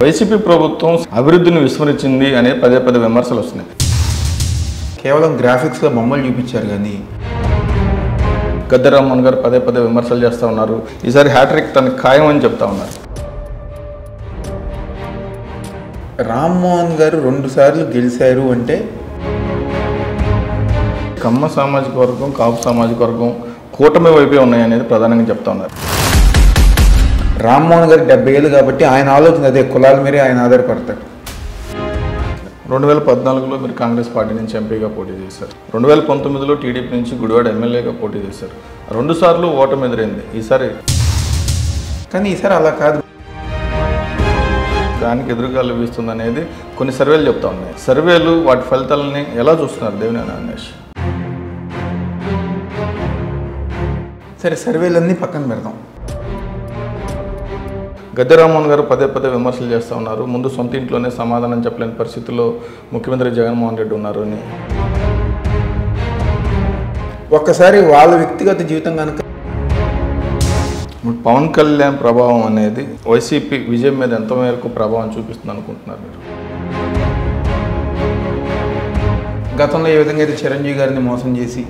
YCP ప్రభుత్వం అభివృద్ధిని విస్మరించింది అనే పదే పదే విమర్శలు వస్తున్నాయి కేవలం గ్రాఫిక్స్లో బొమ్మలు చూపించారు కానీ గద్దెరామ్మోహన్ గారు పదే పదే విమర్శలు చేస్తూ ఉన్నారు ఈసారి హ్యాట్రిక్ తనకి ఖాయం అని చెప్తా ఉన్నారు రామ్మోహన్ గారు రెండు సార్లు గెలిచారు అంటే కమ్మ సామాజిక వర్గం కాపు సామాజిక వర్గం కూటమి వైపే ఉన్నాయి అనేది ప్రధానంగా చెప్తా ఉన్నారు రామ్మోహన్ గారు డెబ్బై ఏళ్ళు కాబట్టి ఆయన ఆలోచన అదే కులాల మీరే ఆయన ఆధారపడతాడు రెండు వేల పద్నాలుగులో మీరు కాంగ్రెస్ పార్టీ నుంచి ఎంపీగా పోటీ చేశారు రెండు వేల పంతొమ్మిదిలో టీడీపీ నుంచి గుడివాడ ఎమ్మెల్యేగా పోటీ చేశారు రెండు సార్లు ఓటమి ఎదురైంది ఈసారి కానీ ఈసారి అలా కాదు దానికి ఎదురుగా లభిస్తుంది అనేది కొన్ని సర్వేలు చెప్తా ఉన్నాయి సర్వేలు వాటి ఫలితాలని ఎలా చూస్తున్నారు దేవినేని అవినాష్ సరే సర్వేలన్నీ పక్కన పెడదాం గద్దెరామ్మోహన్ గారు పదే పదే విమర్శలు చేస్తూ ఉన్నారు ముందు సొంత ఇంట్లోనే సమాధానం చెప్పలేని పరిస్థితుల్లో ముఖ్యమంత్రి జగన్మోహన్ రెడ్డి ఉన్నారు అని ఒక్కసారి వాళ్ళ వ్యక్తిగత జీవితం కనుక ఇప్పుడు పవన్ కళ్యాణ్ ప్రభావం అనేది వైసీపీ విజయం మీద ఎంత మేరకు ప్రభావం చూపిస్తుంది అనుకుంటున్నారు మీరు గతంలో ఏ విధంగా అయితే చిరంజీవి గారిని మోసం చేసి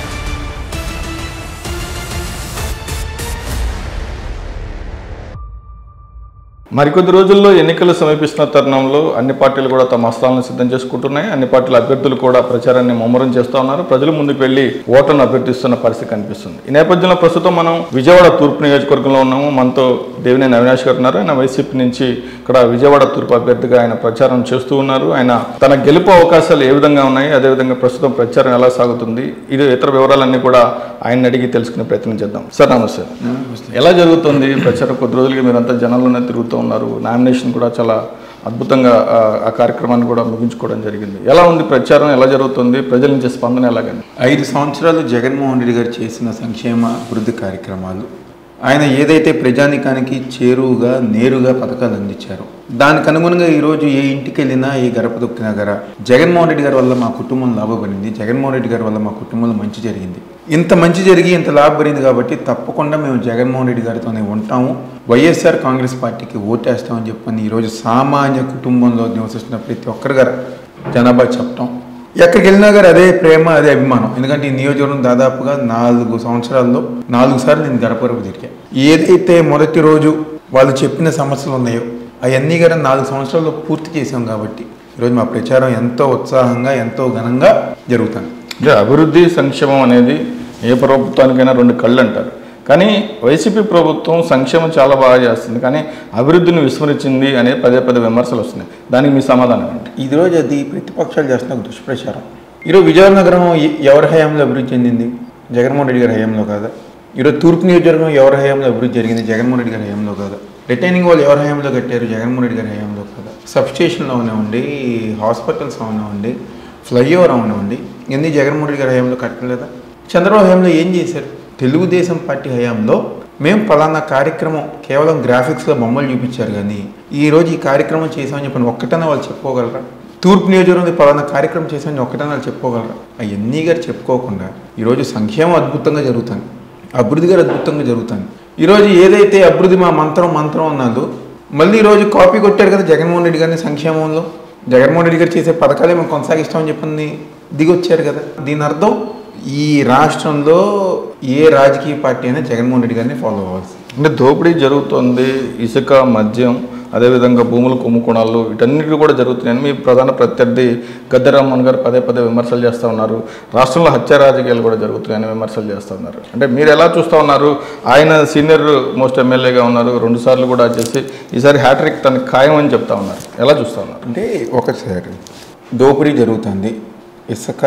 మరికొద్ది రోజుల్లో ఎన్నికలు సమీపిస్తున్న తరుణంలో అన్ని పార్టీలు కూడా తమ అస్త్రాలను సిద్ధం చేసుకుంటున్నాయి అన్ని పార్టీల అభ్యర్థులు కూడా ప్రచారాన్ని ముమ్మరం చేస్తూ ఉన్నారు ప్రజలు ముందుకు వెళ్లి ఓటర్ను అభ్యర్థిస్తున్న పరిస్థితి కనిపిస్తుంది ఈ నేపథ్యంలో ప్రస్తుతం మనం విజయవాడ తూర్పు నియోజకవర్గంలో ఉన్నాము మనతో దేవినేని అవినాష్ గారు ఉన్నారు ఆయన వైసీపీ నుంచి ఇక్కడ విజయవాడ తూర్పు అభ్యర్థిగా ఆయన ప్రచారం చేస్తూ ఉన్నారు ఆయన తన గెలుపు అవకాశాలు ఏ విధంగా ఉన్నాయి అదేవిధంగా ప్రస్తుతం ప్రచారం ఎలా సాగుతుంది ఇది ఇతర వివరాలన్నీ కూడా ఆయన అడిగి తెలుసుకునే ప్రయత్నం చేద్దాం సార్ నమస్తే ఎలా జరుగుతుంది ప్రచారం కొద్ది రోజులుగా మీరంతా జనాల్లోనే తిరుగుతూ ఉన్నారు నామినేషన్ కూడా చాలా అద్భుతంగా ఆ, ఆ కార్యక్రమాన్ని కూడా ముగించుకోవడం జరిగింది ఎలా ఉంది ప్రచారం ఎలా జరుగుతుంది ప్రజల నుంచి స్పందన ఎలాగండి ఐదు సంవత్సరాలు జగన్మోహన్ రెడ్డి గారు చేసిన సంక్షేమ అభివృద్ధి కార్యక్రమాలు ఆయన ఏదైతే ప్రజానికానికి చేరువుగా నేరుగా పథకాలు అందించారో దానికి అనుగుణంగా ఈరోజు ఏ ఇంటికి వెళ్ళినా ఏ గడప దొక్కినా గర జగన్మోహన్ రెడ్డి గారి వల్ల మా కుటుంబం లాభపడింది జగన్మోహన్ రెడ్డి గారి వల్ల మా కుటుంబంలో మంచి జరిగింది ఇంత మంచి జరిగి ఇంత లాభపడింది కాబట్టి తప్పకుండా మేము జగన్మోహన్ రెడ్డి గారితోనే ఉంటాము వైఎస్ఆర్ కాంగ్రెస్ పార్టీకి ఓటేస్తామని చెప్పని ఈరోజు సామాన్య కుటుంబంలో నివసిస్తున్న ప్రతి ఒక్కరి గారు జనాభా చెప్పటం ఎక్కడికి వెళ్ళినా గారు అదే ప్రేమ అదే అభిమానం ఎందుకంటే ఈ నియోజకవర్గం దాదాపుగా నాలుగు సంవత్సరాల్లో నాలుగు సార్లు నేను గడపరకు తిరిగా ఏదైతే మొదటి రోజు వాళ్ళు చెప్పిన సమస్యలు ఉన్నాయో అవన్నీ కూడా నాలుగు సంవత్సరాల్లో పూర్తి చేసాం కాబట్టి ఈరోజు మా ప్రచారం ఎంతో ఉత్సాహంగా ఎంతో ఘనంగా జరుగుతుంది అంటే అభివృద్ధి సంక్షేమం అనేది ఏ ప్రభుత్వానికైనా రెండు కళ్ళు అంటారు కానీ వైసీపీ ప్రభుత్వం సంక్షేమం చాలా బాగా చేస్తుంది కానీ అభివృద్ధిని విస్మరించింది అనే పదే పదే విమర్శలు వస్తున్నాయి దానికి మీ సమాధానం ఏంటి ఈ రోజు అది ప్రతిపక్షాలు చేస్తున్న ఒక దుష్ప్రచారం ఈరోజు విజయనగరం నగరం ఎ- ఎవరి హయాంలో అభివృద్ధి చెందింది జగన్మోహన్ రెడ్డి గారి హయాంలో కాదా ఈరోజు తూర్పు నియోజకవర్గం ఎవరి హయాంలో అభివృద్ధి జరిగింది జగన్మోహన్ రెడ్డి గారి హయాంలో కాదా రిటైనింగ్ వాళ్ళు ఎవరి హయాంలో కట్టారు జగన్మోహన్ రెడ్డి గారి హయాంలో కాదా సబ్స్టేషన్లో ఉండి హాస్పిటల్స్ ఉండి ఫ్లైఓవర్ ఉండి ఇవన్నీ జగన్మోహన్ రెడ్డి గారి హయాంలో కట్టలేదా చంద్రబాబు హయాంలో ఏం చేశారు తెలుగుదేశం పార్టీ హయాంలో మేము పలానా కార్యక్రమం కేవలం గ్రాఫిక్స్లో బొమ్మలు చూపించారు కానీ ఈ రోజు ఈ కార్యక్రమం చేసామని చెప్పని ఒక్కటన్నా వాళ్ళు చెప్పుకోగలరా తూర్పు నియోజకవర్గంలో పలానా కార్యక్రమం చేసామని ఒక్కటన్నా వాళ్ళు చెప్పుకోగలరా అవన్నీ గారు చెప్పుకోకుండా ఈరోజు సంక్షేమం అద్భుతంగా జరుగుతుంది అభివృద్ధి గారు అద్భుతంగా జరుగుతుంది ఈరోజు ఏదైతే అభివృద్ధి మా మంత్రం మంత్రం అన్నదో మళ్ళీ ఈరోజు కాపీ కొట్టారు కదా జగన్మోహన్ రెడ్డి గారిని సంక్షేమంలో జగన్మోహన్ రెడ్డి గారు చేసే పథకాలే మేము కొనసాగిస్తామని చెప్పని దిగొచ్చారు కదా దీని అర్థం ఈ రాష్ట్రంలో ఏ రాజకీయ పార్టీ అయినా జగన్మోహన్ రెడ్డి గారిని ఫాలో అవ్వాల్సి అంటే దోపిడీ జరుగుతోంది ఇసుక మద్యం అదేవిధంగా భూముల కుంభకోణాలు వీటన్నిటి కూడా జరుగుతున్నాయని మీ ప్రధాన ప్రత్యర్థి గద్దెరామ్మోహన్ గారు పదే పదే విమర్శలు చేస్తూ ఉన్నారు రాష్ట్రంలో హత్య రాజకీయాలు కూడా జరుగుతున్నాయని విమర్శలు చేస్తూ ఉన్నారు అంటే మీరు ఎలా చూస్తూ ఉన్నారు ఆయన సీనియర్ మోస్ట్ ఎమ్మెల్యేగా ఉన్నారు రెండు సార్లు కూడా చేసి ఈసారి హ్యాట్రిక్ తనకి ఖాయం అని చెప్తా ఉన్నారు ఎలా చూస్తూ ఉన్నారు అంటే ఒకసారి దోపిడీ జరుగుతుంది ఇసుక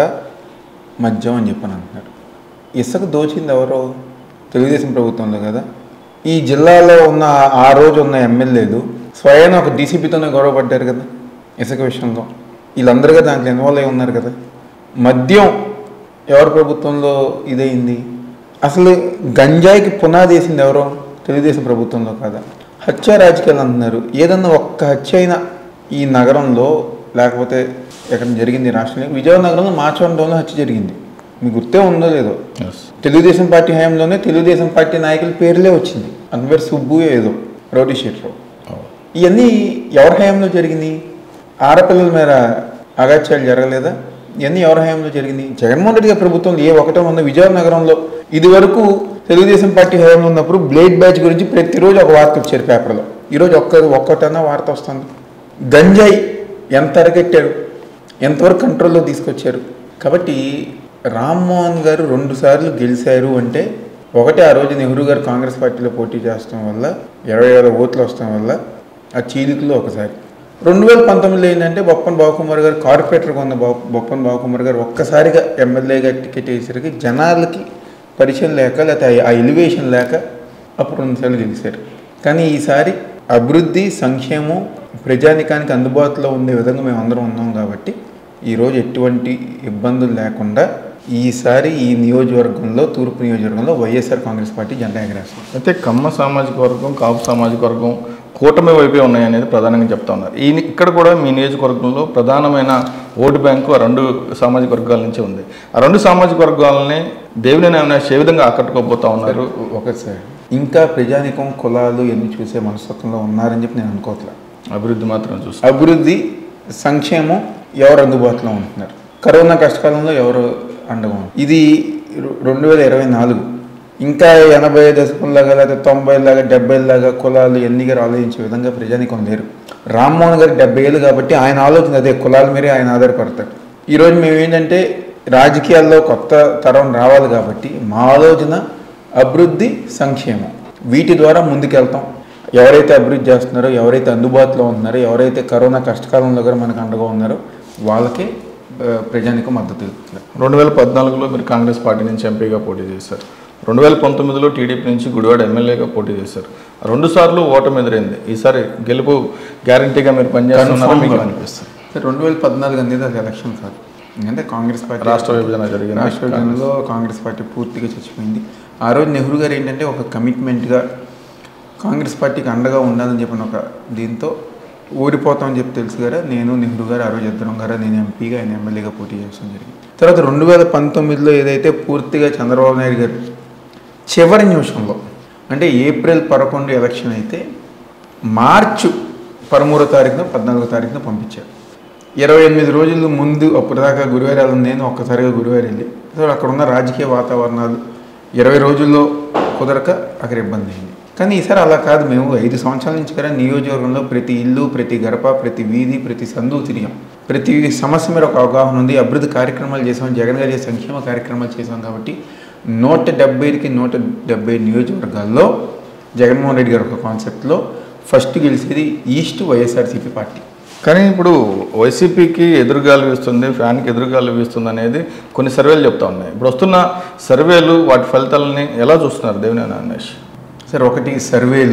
మద్యం అని చెప్పని అంటున్నారు ఇసుక దోచింది ఎవరో తెలుగుదేశం ప్రభుత్వంలో కదా ఈ జిల్లాలో ఉన్న ఆ రోజు ఉన్న ఎమ్మెల్యేలు స్వయం ఒక డీసీపీతోనే గొడవ పడ్డారు కదా ఇసుక విషయంలో వీళ్ళందరూ దాంట్లో ఇన్వాల్వ్ అయి ఉన్నారు కదా మద్యం ఎవరి ప్రభుత్వంలో ఇదైంది అసలు గంజాయికి పునాది వేసింది ఎవరో తెలుగుదేశం ప్రభుత్వంలో కాదా హత్య రాజకీయాలు అంటున్నారు ఏదన్నా ఒక్క హత్య అయినా ఈ నగరంలో లేకపోతే ఎక్కడ జరిగింది ఈ రాష్ట్రంలో విజయవాడ నగరంలో మార్చడంలో హత్య జరిగింది మీకు గుర్తే ఉందో లేదో తెలుగుదేశం పార్టీ హయాంలోనే తెలుగుదేశం పార్టీ నాయకుల పేర్లే వచ్చింది అతని పేరు సుబ్బు ఏదో రౌడీ షీట్లో ఇవన్నీ ఎవరి హయాంలో జరిగింది ఆడపిల్లల మీద అగాత్యాలు జరగలేదా ఇవన్నీ ఎవరి హయాంలో జరిగింది జగన్మోహన్ రెడ్డి గారి ప్రభుత్వంలో ఏ ఒకటో ఉన్న విజయనగరంలో నగరంలో ఇది వరకు తెలుగుదేశం పార్టీ హయాంలో ఉన్నప్పుడు బ్లేడ్ బ్యాచ్ గురించి ప్రతిరోజు ఒక వార్త వచ్చారు పేపర్లో ఈరోజు ఒక్క ఒక్కటన్నా వార్త వస్తుంది గంజాయి ఎంత అరగట్టారు ఎంతవరకు కంట్రోల్లో తీసుకొచ్చారు కాబట్టి రామ్మోహన్ గారు రెండు సార్లు గెలిచారు అంటే ఒకటి ఆ రోజు నెహ్రూ గారు కాంగ్రెస్ పార్టీలో పోటీ చేస్తాం వల్ల ఇరవై వేల ఓట్లు వస్తాం వల్ల ఆ చీలికలో ఒకసారి రెండు వేల పంతొమ్మిదిలో ఏంటంటే బొప్పన్ బాబుకుమార్ గారు కార్పొరేటర్గా ఉన్న బాబు బొప్పన్ బాబుకుమార్ గారు ఒక్కసారిగా ఎమ్మెల్యేగా టికెట్ వేసరికి జనాలకి పరిచయం లేక లేకపోతే ఆ- ఆ ఎలివేషన్ లేక అప్పుడు రెండుసార్లు గెలిచారు కానీ ఈసారి అభివృద్ధి సంక్షేమం ప్రజానికానికి అందుబాటులో ఉండే విధంగా మేము అందరం ఉన్నాం కాబట్టి ఈరోజు ఎటువంటి ఇబ్బందులు లేకుండా ఈసారి ఈ నియోజకవర్గంలో తూర్పు నియోజకవర్గంలో వైఎస్ఆర్ కాంగ్రెస్ పార్టీ జెండా ఎగరేస్తాం అయితే కమ్మ సామాజిక వర్గం కాపు సామాజిక వర్గం కూటమి వైపే ఉన్నాయనేది ప్రధానంగా చెప్తా ఉన్నారు ఈ ఇక్కడ కూడా మీ నియోజకవర్గంలో ప్రధానమైన ఓటు బ్యాంకు ఆ రెండు సామాజిక వర్గాల నుంచి ఉంది ఆ రెండు సామాజిక వర్గాలని దేవినేని అవినాష్ ఏ విధంగా ఆకట్టుకోబోతా ఉన్నారు ఒకసారి ఇంకా ప్రజానికం కులాలు ఎన్ని చూసే మనస్తత్వంలో ఉన్నారని చెప్పి నేను అనుకోవట్లేదు అభివృద్ధి మాత్రం చూసి అభివృద్ధి సంక్షేమం ఎవరు అందుబాటులో ఉంటున్నారు కరోనా కష్టకాలంలో ఎవరు అండగా ఉన్నారు ఇది రె- రెండు వేల ఇరవై నాలుగు ఇంకా ఎనభై దశకంలాగా లేదా తొంభై లాగా డెబ్బై లాగా కులాలు ఎన్ని గారు ఆలోచించే విధంగా ప్రజానికం లేరు రామ్మోహన్ గారు డెబ్బై ఏళ్ళు కాబట్టి ఆయన ఆలోచన అదే కులాల మీరే ఆయన ఆధారపడతారు ఈరోజు మేము ఏంటంటే రాజకీయాల్లో కొత్త తరం రావాలి కాబట్టి మా ఆలోచన అభివృద్ధి సంక్షేమం వీటి ద్వారా ముందుకెళ్తాం ఎవరైతే అభివృద్ధి చేస్తున్నారో ఎవరైతే అందుబాటులో ఉంటున్నారో ఎవరైతే కరోనా కష్టకాలంలో కూడా మనకు అండగా ఉన్నారో వాళ్ళకే ఆ, ప్రజానికి మద్దతు ఇస్తున్నారు రెండు వేల పద్నాలుగులో మీరు కాంగ్రెస్ పార్టీ నుంచి ఎంపీగా పోటీ చేశారు రెండు వేల పంతొమ్మిదిలో టీడీపీ నుంచి గుడివాడ ఎమ్మెల్యేగా పోటీ చేశారు రెండు సార్లు ఓటమి ఎదురైంది ఈసారి గెలుపు గ్యారంటీగా మీరు పనిచేస్తున్నారో మీకు అనిపిస్తుంది రెండు వేల పద్నాలుగు అనేది అది ఎలక్షన్ కాదు ఎందుకంటే కాంగ్రెస్ పార్టీ రాష్ట్ర విభజన జరిగింది రాష్ట్ర విభజనలో కాంగ్రెస్ పార్టీ పూర్తిగా చచ్చిపోయింది ఆ రోజు నెహ్రూ గారు ఏంటంటే ఒక కమిట్మెంట్గా కాంగ్రెస్ పార్టీకి అండగా ఉండాలని చెప్పిన ఒక దీంతో ఓడిపోతామని చెప్పి తెలుసు కదా నేను నెహ్రూ గారు ఆ రోజు ఇద్దరం గారు నేను ఎంపీగా ఆయన ఎమ్మెల్యేగా పోటీ చేయడం జరిగింది తర్వాత రెండు వేల పంతొమ్మిదిలో ఏదైతే పూర్తిగా చంద్రబాబు నాయుడు గారు చివరి నిమిషంలో అంటే ఏప్రిల్ పదకొండు ఎలక్షన్ అయితే మార్చు పదమూడో తారీఖున పద్నాలుగో తారీఖున పంపించారు ఇరవై ఎనిమిది రోజుల ముందు అప్పటిదాకా గురువారి వెళ్ళను నేను ఒక్కసారిగా గురువారి వెళ్ళి సో అక్కడ ఉన్న రాజకీయ వాతావరణాలు ఇరవై రోజుల్లో కుదరక అక్కడ ఇబ్బంది అయింది కానీ ఈసారి అలా కాదు మేము ఐదు సంవత్సరాల నుంచి కూడా నియోజకవర్గంలో ప్రతి ఇల్లు ప్రతి గడప ప్రతి వీధి ప్రతి సందు తిరిగాం ప్రతి సమస్య మీద ఒక అవగాహన ఉంది అభివృద్ధి కార్యక్రమాలు చేసాం జగన్ గారి సంక్షేమ కార్యక్రమాలు చేసాం కాబట్టి నూట డెబ్బైకి నూట డెబ్బై నియోజకవర్గాల్లో జగన్మోహన్ రెడ్డి గారి ఒక కాన్సెప్ట్లో ఫస్ట్ గెలిచేది ఈస్ట్ వైఎస్ఆర్సీపీ పార్టీ కానీ ఇప్పుడు వైసీపీకి ఎదురుగాలు వీస్తుంది ఫ్యాన్కి ఎదురుగాలు వీస్తుంది అనేది కొన్ని సర్వేలు చెప్తా ఉన్నాయి ఇప్పుడు వస్తున్న సర్వేలు వాటి ఫలితాలని ఎలా చూస్తున్నారు దేవినేని అవినాష్ సార్ ఒకటి సర్వేలు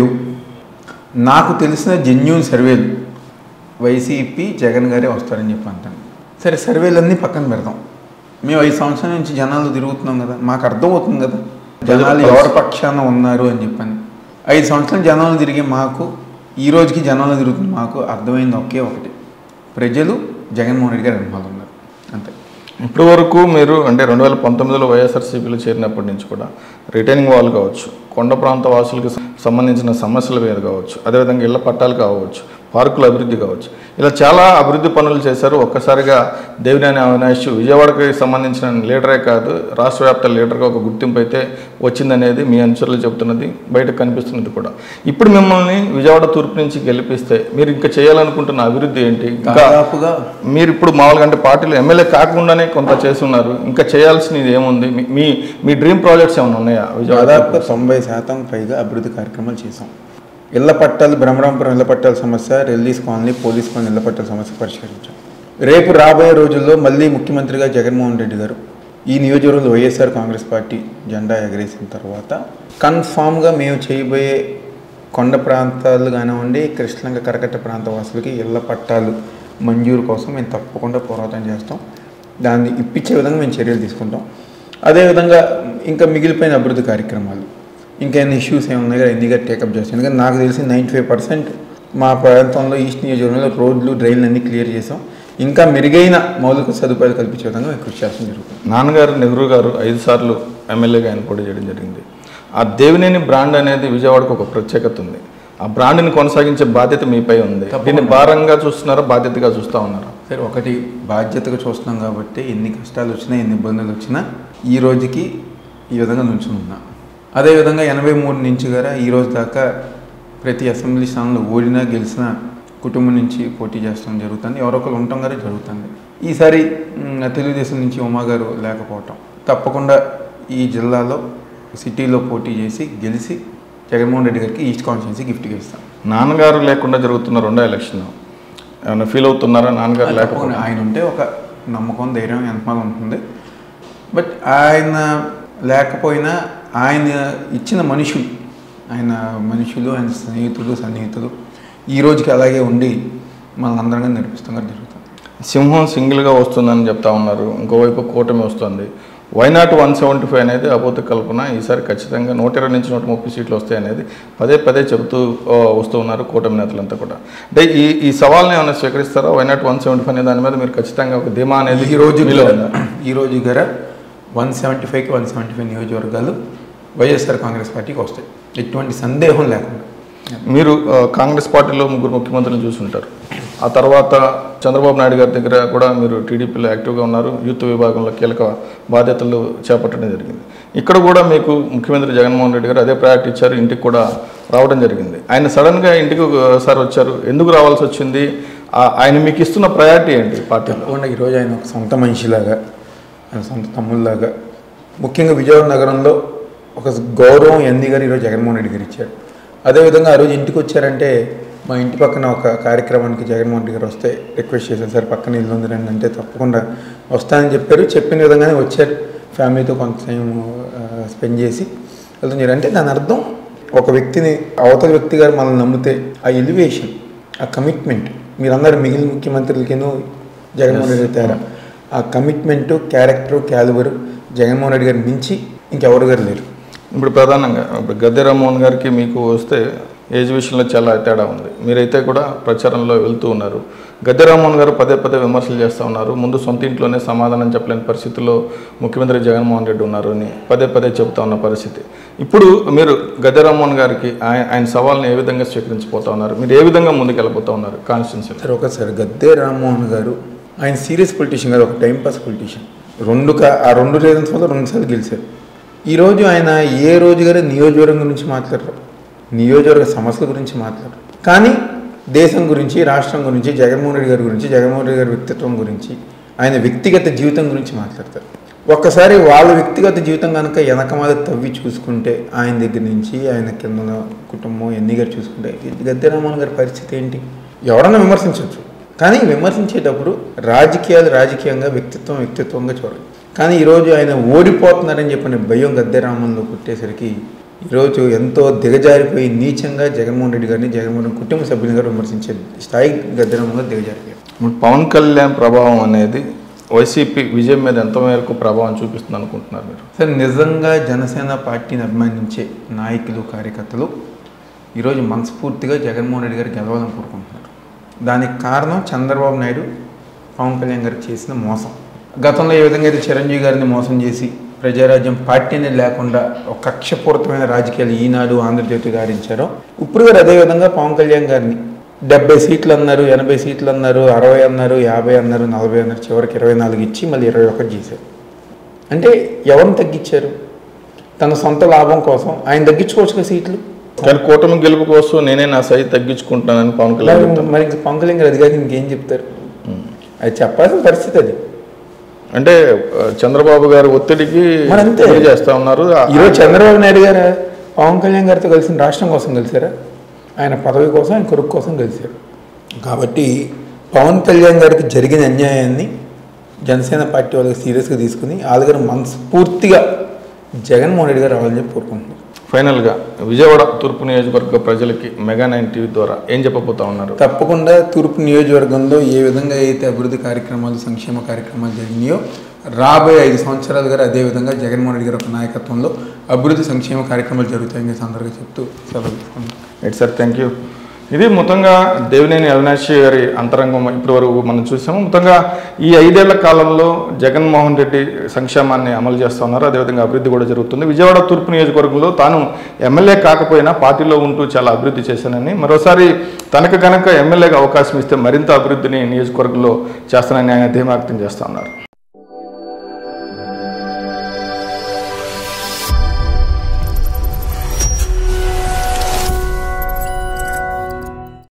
నాకు తెలిసిన జెన్యున్ సర్వేలు వైసీపీ జగన్ గారే వస్తారని చెప్పి అంటాను సరే సర్వేలన్నీ పక్కన పెడదాం మేము ఐదు సంవత్సరాల నుంచి జనాలు తిరుగుతున్నాం కదా మాకు అర్థమవుతుంది కదా జనాలు ఎవరి పక్షాన ఉన్నారు అని చెప్పని ఐదు సంవత్సరాలు జనాలు తిరిగి మాకు ఈ రోజుకి జనాలు తిరుగుతున్న మాకు అర్థమైంది ఒకే ఒకటి ప్రజలు జగన్మోహన్ రెడ్డి గారు వెనకాల ఉన్నారు అంతే ఇప్పటి వరకు మీరు అంటే రెండు వేల పంతొమ్మిదిలో వైఎస్ఆర్సీపీలో చేరినప్పటి నుంచి కూడా రిటైనింగ్ వాల్ కావచ్చు కొండ ప్రాంత వాసులకు సంబంధించిన సమస్యల మీద కావచ్చు అదేవిధంగా ఇళ్ల పట్టాలు కావచ్చు పార్కుల అభివృద్ధి కావచ్చు ఇలా చాలా అభివృద్ధి పనులు చేశారు ఒక్కసారిగా దేవినేని అవినాష్ విజయవాడకి సంబంధించిన లీడరే కాదు రాష్ట్ర వ్యాప్త లీడర్గా ఒక గుర్తింపు అయితే వచ్చిందనేది మీ అనుచరులు చెబుతున్నది బయటకు కనిపిస్తున్నది కూడా ఇప్పుడు మిమ్మల్ని విజయవాడ తూర్పు నుంచి గెలిపిస్తే మీరు ఇంకా చేయాలనుకుంటున్న అభివృద్ధి ఏంటి ఇంకా దాదాపుగా మీరు ఇప్పుడు మామూలుగా అంటే పార్టీలో ఎమ్మెల్యే కాకుండానే కొంత చేస్తున్నారు ఇంకా చేయాల్సినది ఏముంది మీ- మీ మీ డ్రీమ్ ప్రాజెక్ట్స్ ఏమైనా ఉన్నాయా విజయవాడ దాదాపుగా తొంభై శాతం పైగా అభివృద్ధి కార్యక్రమాలు చేశాం ఇళ్ల పట్టాలు బ్రహ్మరాంపురం ఇళ్ల పట్టాల సమస్య రెల్లీస్ కాలనీ పోలీస్ కాలనీ ఇళ్ల పట్టాల సమస్య పరిష్కరించాం రేపు రాబోయే రోజుల్లో మళ్ళీ ముఖ్యమంత్రిగా జగన్మోహన్ రెడ్డి గారు ఈ నియోజకవర్గంలో వైఎస్ఆర్ కాంగ్రెస్ పార్టీ జెండా ఎగరేసిన తర్వాత కన్ఫామ్గా మేము చేయబోయే కొండ ప్రాంతాలు కానివ్వండి కృష్ణంగ కరకట్ట ప్రాంత వాసులకి ఇళ్ల పట్టాలు మంజూరు కోసం మేము తప్పకుండా పోరాటం చేస్తాం దాన్ని ఇప్పించే విధంగా మేము చర్యలు తీసుకుంటాం అదేవిధంగా ఇంకా మిగిలిపోయిన అభివృద్ధి కార్యక్రమాలు ఇంకా ఎన్ని ఇష్యూస్ ఏమున్నాయి కదా ఎన్నిగా టేకప్ చేస్తాం ఎందుకంటే నాకు తెలిసి నైంటీ ఫైవ్ పర్సెంట్ మా ప్రాంతంలో ఈస్ట్ నియోజకవర్గంలో రోడ్లు డ్రైన్లు అన్నీ క్లియర్ చేసాం ఇంకా మెరుగైన మౌలిక సదుపాయాలు కల్పించే విధంగా మేము కృషి చేస్తాం జరుగుతుంది నాన్నగారు నెహ్రూ గారు ఐదు సార్లు ఎమ్మెల్యేగా ఆయన పోటీ చేయడం జరిగింది ఆ దేవినేని బ్రాండ్ అనేది విజయవాడకు ఒక ప్రత్యేకత ఉంది ఆ బ్రాండ్ని కొనసాగించే బాధ్యత మీపై ఉంది దీన్ని భారంగా చూస్తున్నారా బాధ్యతగా చూస్తూ ఉన్నారా సరే ఒకటి బాధ్యతగా చూస్తున్నాం కాబట్టి ఎన్ని కష్టాలు వచ్చినా ఎన్ని ఇబ్బందులు వచ్చినా ఈ రోజుకి ఈ విధంగా నుంచుని ఉన్నా అదేవిధంగా ఎనభై మూడు నుంచి గారా ఈ రోజు దాకా ప్రతి అసెంబ్లీ స్థానంలో ఓడినా గెలిచినా కుటుంబం నుంచి పోటీ చేస్తాం జరుగుతుంది ఎవరో ఒకరు ఉండటం గారే జరుగుతుంది ఈసారి మ్, తెలుగుదేశం నుంచి ఉమా గారు లేకపోవటం తప్పకుండా ఈ జిల్లాలో సిటీలో పోటీ చేసి గెలిచి జగన్మోహన్ రెడ్డి గారికి ఈస్ట్ కాన్స్టిట్యున్సీ గిఫ్ట్గా ఇస్తాం నాన్నగారు లేకుండా జరుగుతున్న రెండో ఎలక్షన్ ఏమైనా ఫీల్ అవుతున్నారా నాన్నగారు లేకపోతే తప్పకుండా ఆయన ఉంటే ఒక నమ్మకం ధైర్యం ఎంతమంది ఉంటుంది బట్ ఆయన లేకపోయినా ఆయన ఇచ్చిన మనుషులు ఆయన మనుషులు ఆయన స్నేహితులు సన్నిహితులు ఈ రోజుకి అలాగే ఉండి మనందరంగా నడిపిస్తాం జరుగుతుంది సింహం సింగిల్గా వస్తుందని చెప్తా ఉన్నారు ఇంకోవైపు కూటమి వస్తుంది వైనాట్ వన్ సెవెంటీ ఫైవ్ అనేది అపోత కల్పన ఈసారి ఖచ్చితంగా నూట ఇరవై నుంచి నూట ముప్పై సీట్లు వస్తాయి అనేది పదే పదే చెబుతూ ఆ, వస్తూ ఉన్నారు కూటమి నేతలంతా కూడా అంటే ఈ ఈ సవాల్ని ఏమైనా స్వీకరిస్తారా వైనాట్ వన్ సెవెంటీ ఫైవ్ అనే దాని మీద మీరు ఖచ్చితంగా ఒక ధీమా అనేది ఈ రోజు మీలో ఉందా? ఈ రోజు గార వన్ సెవెంటీ ఫైవ్కి వన్ సెవెంటీ ఫైవ్ నియోజకవర్గాలు వైఎస్ఆర్ కాంగ్రెస్ పార్టీకి వస్తాయి ఎటువంటి సందేహం లేకుండా మీరు ఆ, కాంగ్రెస్ పార్టీలో ముగ్గురు ముఖ్యమంత్రులను చూసుంటారు ఆ తర్వాత చంద్రబాబు నాయుడు గారి దగ్గర కూడా మీరు టీడీపీలో యాక్టివ్గా ఉన్నారు యూత్ విభాగంలో కీలక బాధ్యతలు చేపట్టడం జరిగింది ఇక్కడ కూడా మీకు ముఖ్యమంత్రి జగన్మోహన్ రెడ్డి గారు అదే ప్రయారిటీ ఇచ్చారు ఇంటికి కూడా రావడం జరిగింది ఆయన సడన్గా ఇంటికి ఒకసారి వచ్చారు ఎందుకు రావాల్సి వచ్చింది ఆ- ఆయన మీకు ఇస్తున్న ప్రయారిటీ ఏంటి పార్టీలో తప్పకుండా ఈరోజు ఆయన ఒక సొంత మనిషిలాగా ఆయన సొంత తమ్ముళ్ళలాగా ముఖ్యంగా విజయవాడ నగరంలో ఒక గౌరవం ఎంది గారు ఈరోజు జగన్మోహన్ రెడ్డి గారు ఇచ్చారు అదేవిధంగా ఆ రోజు ఇంటికి వచ్చారంటే మా ఇంటి పక్కన ఒక కార్యక్రమానికి జగన్మోహన్ రెడ్డి గారు వస్తే రిక్వెస్ట్ చేశారు సార్ పక్కన ఇల్లు ఉంది రండి అంటే తప్పకుండా వస్తానని చెప్పారు చెప్పిన విధంగానే వచ్చారు ఫ్యామిలీతో కొంత టైం స్పెండ్ చేసి వెళ్తున్నారు అంటే దాని అర్థం ఒక వ్యక్తిని అవతల వ్యక్తి గారు మనల్ని నమ్మితే ఆ ఎలివేషన్ ఆ కమిట్మెంట్ మీరందరూ మిగిలిన ముఖ్యమంత్రులకేనో జగన్మోహన్ రెడ్డి తేడా ఆ commitment character calibre Jaganmohan Reddy గారిని మించి ఇంకెవరు గారు లేరు ఇప్పుడు ప్రధానంగా ఇప్పుడు గద్దె రామ్మోహన్ గారికి మీకు వస్తే ఏజ్ విషయంలో చాలా తేడా ఉంది మీరైతే కూడా ప్రచారంలో వెళ్తూ ఉన్నారు గద్దె రామ్మోహన్ గారు పదే పదే విమర్శలు చేస్తూ ఉన్నారు ముందు సొంత ఇంట్లోనే సమాధానం చెప్పలేని పరిస్థితిలో ముఖ్యమంత్రి జగన్మోహన్ రెడ్డి ఉన్నారు అని పదే పదే చెబుతా ఉన్న పరిస్థితి ఇప్పుడు మీరు గద్దె రామ్మోహన్ గారికి ఆయన ఆయన సవాల్ని ఏ విధంగా స్వీకరించిపోతా ఉన్నారు మీరు ఏ విధంగా ముందుకు వెళ్ళిపోతా ఉన్నారు కాన్స్టిట్యున్సీలో సార్ ఒకసారి గద్దే రామ్మోహన్ గారు ఆయన సీరియస్ పొలిటీషియన్ గారు ఒక టైంపాస్ పొలిటీషియన్ రెండు కా- ఆ రెండు రీజన్స్ వల్ల రెండు సార్లు గెలిచారు ఈరోజు ఆయన ఏ రోజు గారు నియోజకవర్గం గురించి మాట్లాడరు నియోజకవర్గ సమస్యల గురించి మాట్లాడరు కానీ దేశం గురించి రాష్ట్రం గురించి జగన్మోహన్ రెడ్డి గారి గురించి జగన్మోహన్ రెడ్డి గారి వ్యక్తిత్వం గురించి ఆయన వ్యక్తిగత జీవితం గురించి మాట్లాడతారు ఒక్కసారి వాళ్ళ వ్యక్తిగత జీవితం కనుక వెనకమాల తవ్వి చూసుకుంటే ఆయన దగ్గర నుంచి ఆయన కింద ఉన్న కుటుంబం ఎన్ని గారు చూసుకుంటే గద్దె రామోహన్ గారి పరిస్థితి ఏంటి ఎవరన్నా విమర్శించవచ్చు కానీ విమర్శించేటప్పుడు రాజకీయాలు రాజకీయంగా వ్యక్తిత్వం వ్యక్తిత్వంగా చూడాలి కానీ ఈరోజు ఆయన ఓడిపోతున్నారని చెప్పిన భయం గద్దె రామంలో పుట్టేసరికి ఈరోజు ఎంతో దిగజారిపోయి నీచంగా జగన్మోహన్ రెడ్డి గారిని జగన్మోహన్ రెడ్డి కుటుంబ సభ్యుని గారు విమర్శించే స్థాయి గద్దె రామంలో దిగజారిపోయారు ఇప్పుడు పవన్ కళ్యాణ్ ప్రభావం అనేది వైసీపీ విజయం మీద ఎంత మేరకు ప్రభావం చూపిస్తుంది అనుకుంటున్నారు మీరు సార్ నిజంగా జనసేన పార్టీని అభిమానించే నాయకులు కార్యకర్తలు ఈరోజు మనస్ఫూర్తిగా జగన్మోహన్ రెడ్డి గారు గెలవాలని కోరుకుంటున్నారు దానికి కారణం చంద్రబాబు నాయుడు పవన్ కళ్యాణ్ గారికి చేసిన మోసం గతంలో ఏ విధంగా అయితే చిరంజీవి గారిని మోసం చేసి ప్రజారాజ్యం పార్టీని లేకుండా ఒక కక్షపూరితమైన రాజకీయాలు ఈనాడు ఆంధ్రజ్యోతి గారించారో ఇప్పుడు గారు అదేవిధంగా పవన్ కళ్యాణ్ గారిని డెబ్బై సీట్లు అన్నారు ఎనభై సీట్లు అన్నారు అరవై అన్నారు యాభై అన్నారు నలభై అన్నారు చివరికి ఇరవై నాలుగు ఇచ్చి మళ్ళీ ఇరవై ఒకటి చేశారు అంటే ఎవరిని తగ్గించారు తన సొంత లాభం కోసం ఆయన తగ్గించుకోవచ్చు కదా సీట్లు కానీ కూటమి గెలుపు కోసం నేనే నా సై తగ్గించుకుంటానని పవన్ కళ్యాణ్ చెప్తాను మరి ఇంకా పవన్ కళ్యాణ్ గారు అది కాక ఇంకేం చెప్తారు అది చెప్పాల్సిన పరిస్థితి అది అంటే ఆ, చంద్రబాబు గారు ఒత్తిడికి మరి అంతే. గురి చేస్తా ఉన్నారు ఆ- ఈరోజు చంద్రబాబు నాయుడు గారు పవన్ కళ్యాణ్ గారితో కలిసిన రాష్ట్రం కోసం కలిసారా ఆయన పదవి కోసం ఆయన కొడుకు కోసం కలిశారు కాబట్టి పవన్ కళ్యాణ్ గారికి జరిగిన అన్యాయాన్ని జనసేన పార్టీ వాళ్ళకి సీరియస్గా తీసుకుని వాళ్ళ గారు మనస్ఫూర్తిగా జగన్మోహన్ రెడ్డి గారు రావాలని చెప్పి కోరుకుంటున్నారు ఫైనల్గా విజయవాడ తూర్పు నియోజకవర్గ ప్రజలకి మెగా నైన్ టీవీ ద్వారా ఏం చెప్పబోతా ఉన్నారు తప్పకుండా తూర్పు నియోజకవర్గంలో ఏ విధంగా అయితే అభివృద్ధి కార్యక్రమాలు సంక్షేమ కార్యక్రమాలు జరిగినాయో రాబోయే ఐదు సంవత్సరాలు గారు అదేవిధంగా జగన్మోహన్ రెడ్డి గారి యొక్క నాయకత్వంలో అభివృద్ధి సంక్షేమ కార్యక్రమాలు జరుగుతాయని సందర్భంగా చెప్తూ సెలవు తీసుకుంటున్నాను. ఎట్ సార్ థ్యాంక్ యూ ఇది మొత్తంగా దేవినేని అవినాష్ గారి అంతరంగం ఇప్పటి వరకు మనం చూసాము మొత్తంగా ఈ ఐదేళ్ల కాలంలో జగన్మోహన్ రెడ్డి సంక్షేమాన్ని అమలు చేస్తూ ఉన్నారు అదేవిధంగా అభివృద్ధి కూడా జరుగుతుంది విజయవాడ తూర్పు నియోజకవర్గంలో తాను ఎమ్మెల్యే కాకపోయినా పార్టీలో ఉంటూ చాలా అభివృద్ధి చేశానని మరోసారి తనకు కనుక ఎమ్మెల్యేగా అవకాశం ఇస్తే మరింత అభివృద్ధిని నియోజకవర్గంలో చేస్తానని ఆయన ధీమా వ్యక్తం చేస్తా ఉన్నారు